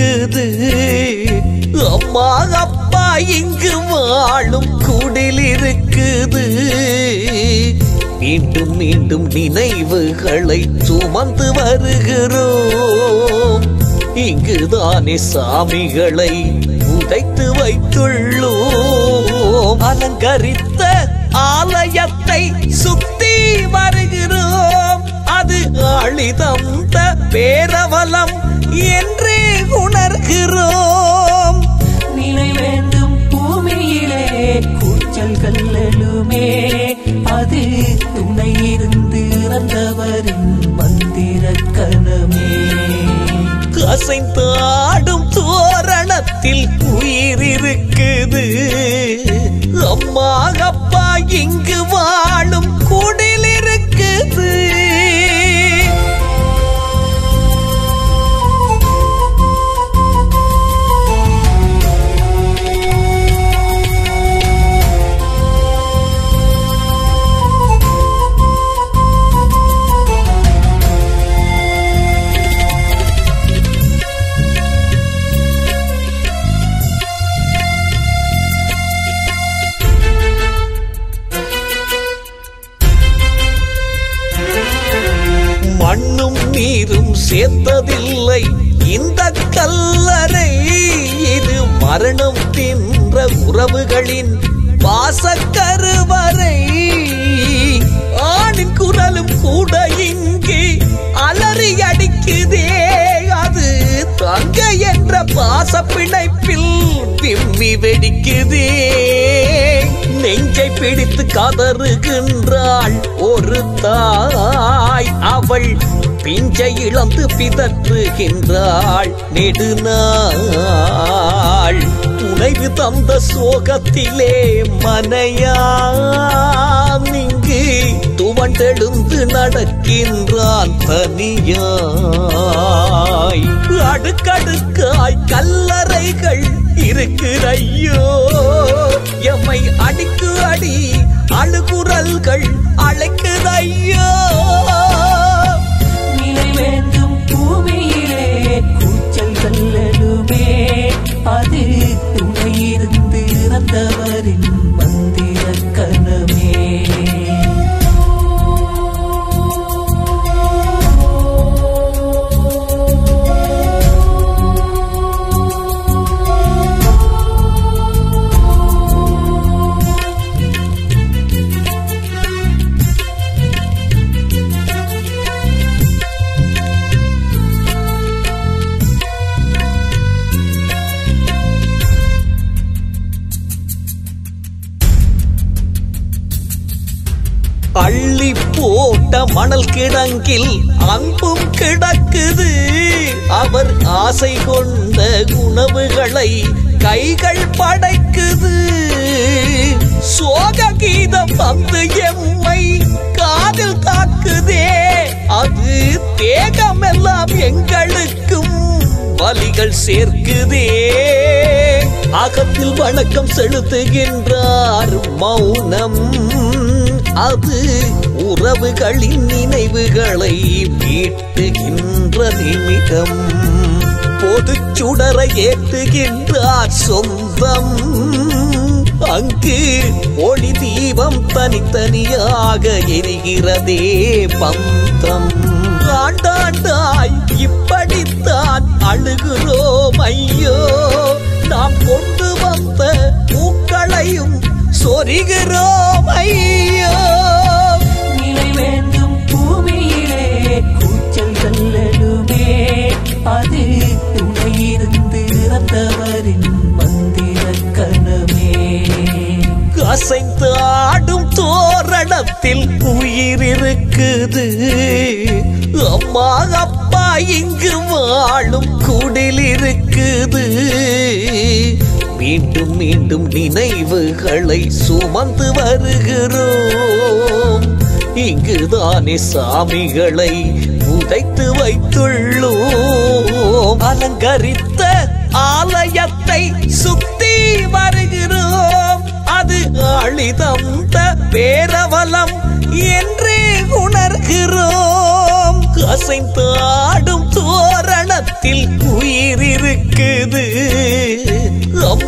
இருக்குது அம்மா அப்பா இங்கு வாழும் குடில் இருக்குது மீண்டும் மீண்டும் நினைவுகளை சுமந்து வருகிறோம் இங்குதானே சாமிகளை உதைத்து வைத்துள்ளோம் அலங்கரித்த ஆலயத்தை சுத்தி வருகிறோம் அது ஆளிதந்த பேரவலம் என்று உணர்கிறோம் நிலை வேண்டும் பூமியிலே கூச்சல்கள் எழுமே அது துணை இருந்து இறந்தவரின் மந்திர கணமே அசைந்தாடும் தோரணத்தில் உயிர் இருக்குது அம்மா அப்பா இங்கு வாழும் குடில் இருக்குது மண்ணும் நீரும் சேர்த்ததில்லை இந்த கல்லறை இது மரணம் தின்ற உறவுகளின் வாசக்கருவறை ஆணின் குரலும் கூட இங்கே அலறி அடிக்குதே அது தங்க என்ற பாச பிணைப்பில் விம்மி வெடிக்குதே நெஞ்சை பிடித்து கதறுகின்றாள் ஒரு தாய் அவள் பிஞ்சை இழந்து பிதற்றுகின்றாள் நெடுநாள் உணைவு தந்த சோகத்திலே மனையாம் இங்கு துவண்டெழுந்து நடக்கின்றான் தனியாய் அடுக்கடுக்காய் கல்லறைகள் இருக்கிறையோ எம்மை அடிக்கு அடி அழுகுரல்கள் அழைக்குதையோ நிலை வேண்டும் பூமியிலே கூச்சல்கள் எழுமே அது துணை இருந்து இறந்தவரின் மந்திர கணமே அள்ளி போட்ட மணல் கிடங்கில் அன்பும் கிடக்குது அவர் ஆசை கொண்ட உணவுகளை கைகள் படைக்குது சோக கீதம் வந்து எம்மை காதில் தாக்குதே அது தேகமெல்லாம் எங்களுக்கும் வலிகள் சேர்க்குதே அகத்தில் வணக்கம் செலுத்துகின்றார் மௌனம் அது உறவுகளின் நினைவுகளை மீட்டுகின்ற நிமிடம் பொது சுடரை ஏற்றுகின்றார் சொந்தம் அங்கு ஒளி தீபம் தனித்தனியாக எரிகிறதே பந்தம் ஆண்டாண்டாய் இப்படித்தான் அழுகிறோம் ஐயோ நாம் கொண்டு வந்த பூக்களையும் சொரிகிறோம் ஐயோ நிலை வேண்டும் பூமியிலே கூச்சல்கள் எழுமே அது துணை இருந்து இறந்தவரின் மந்திர கணமே அசைந்து ஆடும் தோரணத்தில் உயிர் இருக்குது அம்மா அப்பா இங்கு வாழும் குடில் இருக்குது மீண்டும் மீண்டும் நினைவுகளை சுமந்து வருகிறோம் இங்குதானே சாமிகளை உதைத்து வைத்துள்ளோம் அலங்கரித்த ஆலயத்தை சுத்தி வருகிறோம் அது அழிதந்த பேரவலம் என்று உணர்கிறோம் அசைந்தாடும் தோரணத்தில் உயிர் இருக்கு கேக்குது